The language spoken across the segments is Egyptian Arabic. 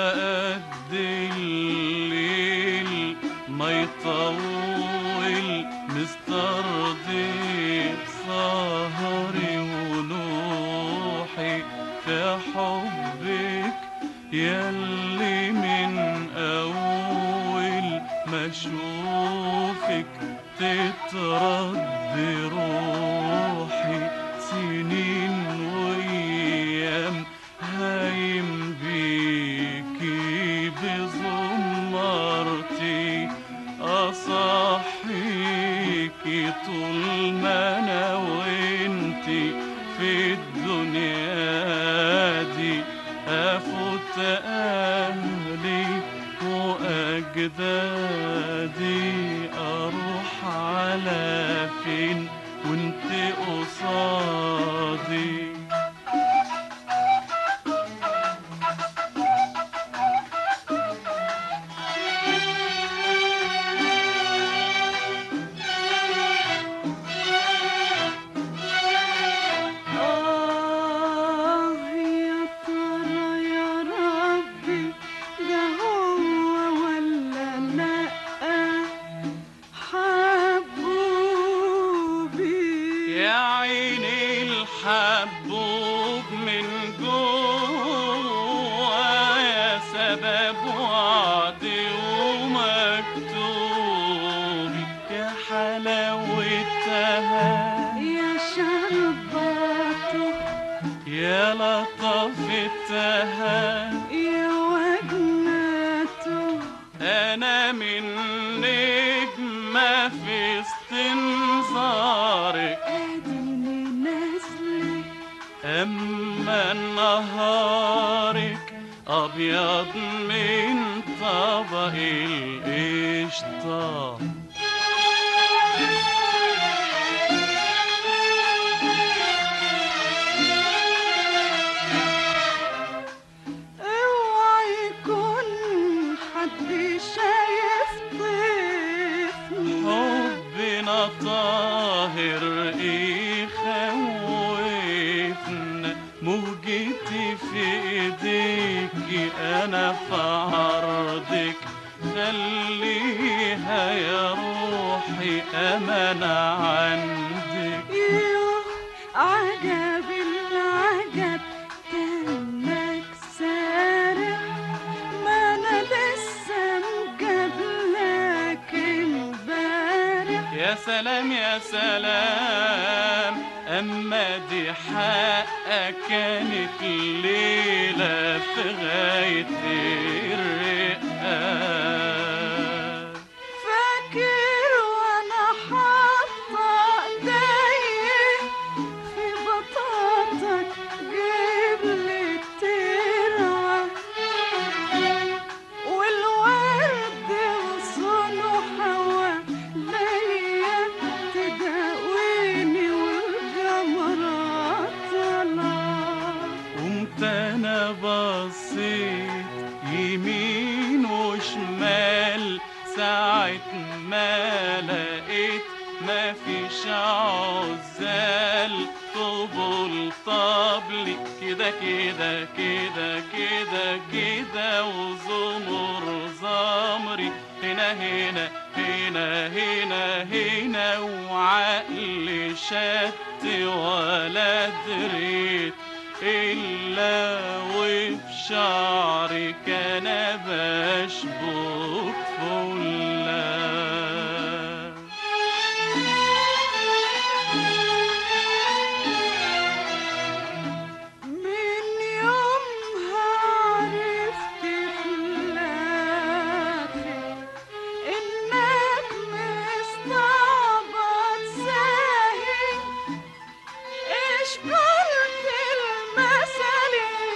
قد الليل ما يطول مسترضي سهري ونوحي في حبك يلي من أول ما أشوفك تترد روحي سنين وأيام هايم بيكي بزمرتي أصحيكي طول ما أنا وإنتي في الدنيا دي أفوت أهلي وأجدادي أروح على فين وانت قصادي آه يا ترى يا ربي ده هو ولا لأ حبوبي يا عيني الحبوب من جوا يا سبب وعدي ومكتوبي يا حلاوتها يا شربته يا لطفتها يا وجنته أنا من نجمة في استنظارك اديني نازله أما نهارك أبيض من طبق القشطة اوعى يكون حد شايف طفلي حبنا طاهر يخوفنا موجتي في ايديكي انا في عرضك خليها يا روحي امانة عندك يوه عجب العجب كانك سارح ما انا لسه مجابلك امبارح يا سلام يا سلام أما دي حقك كانت ليلة في غاية الرقة فاكر وانا حاطه ايدي في بطاطك جيب لي الترعه والورد وصونه حواليا تداويني والجمرات طلعت قمت أنا بصيت يمين وشمال ساعة ما لقيت ما فيش عزال طبل طبلي كده كده كده كده كده وزمر زمري هنا هنا هنا هنا هنا وعقلي شت ولا دريت إلا وفي شعرك أنا بشبك فلا من يومها عرفت خلافي إنك مستعبط ساهي إيش قلت المثل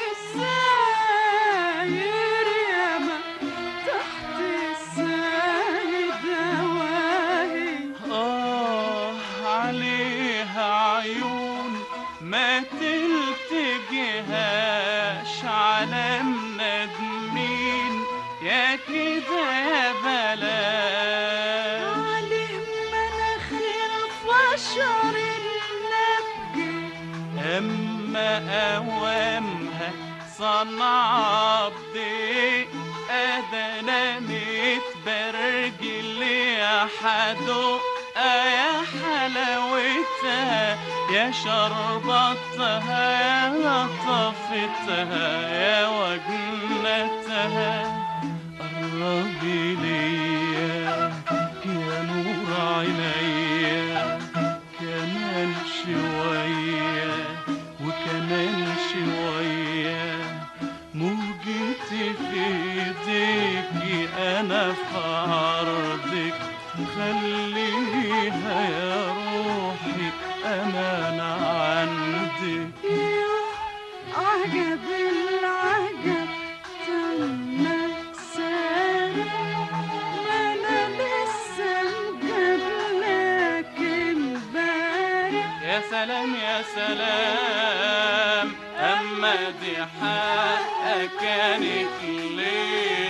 الساير ياما تحت السايد دواهي آه عليها عيون ما تلتجهاش على ندمين يا كده يا بلاش عليه مناخير فشر النبج أما أوامها صنع بدي برجلي حدق يا حلاوتها يا شربتها يا لطفتها يا وجنتها قربي ليا يا نور عينيا كمان شوية وكمان شوية موجتي في ايديكي انا في عرضك خليها يا روحي امانة عندك يوه عجب العجب تمك ساري ما انا لسه مقابلك امبارح يا سلام يا سلام اما دي حقك كانت ليه